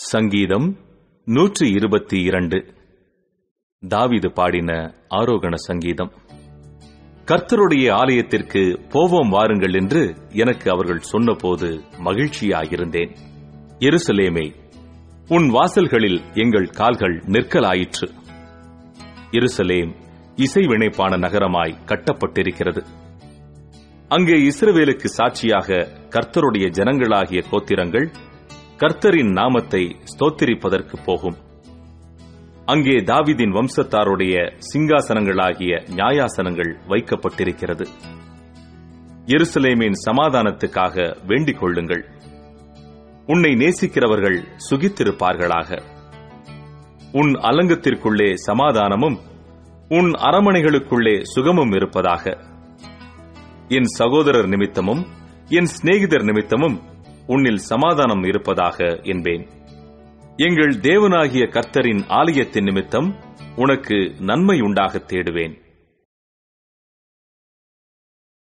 சங்கீதம் நூற்றி இருபத்தி இரண்டு தாவீது பாடின ஆரோகண சங்கீதம் கர்த்தருடைய ஆலயத்திற்கு போவோம் வாருங்கள் என்று எனக்கு அவர்கள் சொன்னபோது மகிழ்ச்சியாயிருந்தேன் எருசலேமே உன் வாசல்களில் எங்கள் கால்கள் நிற்கலாயிற்று எருசலேம் இசைவினைப்பான நகரமாய் கட்டப்பட்டிருக்கிறது அங்கே இஸ்ரவேலுக்கு சாட்சியாக கர்த்தருடைய ஜனங்களாகிய கோத்திரங்கள் கர்த்தரின் நாமத்தை ஸ்தோத்திரிப்பதற்கு போகும் அங்கே தாவிதின் வம்சத்தாருடைய சிங்காசனங்களாகிய நியாயாசனங்கள் வைக்கப்பட்டிருக்கிறது எருசலேமின் சமாதானத்துக்காக வேண்டிக் கொள்ளுங்கள் உன்னை நேசிக்கிறவர்கள் சுகித்திருப்பார்களாக உன் அலங்கத்திற்குள்ளே சமாதானமும் உன் அரமனைகளுக்குள்ளே சுகமும் இருப்பதாக என் சகோதரர் நிமித்தமும் என் சிநேகிதர் நிமித்தமும் உன்னில் சமாதானம் இருப்பதாக என்பேன் எங்கள் தேவனாகிய கர்த்தரின் ஆலயத்தின் நிமித்தம் உனக்கு நன்மை உண்டாகத் தேடுவேன்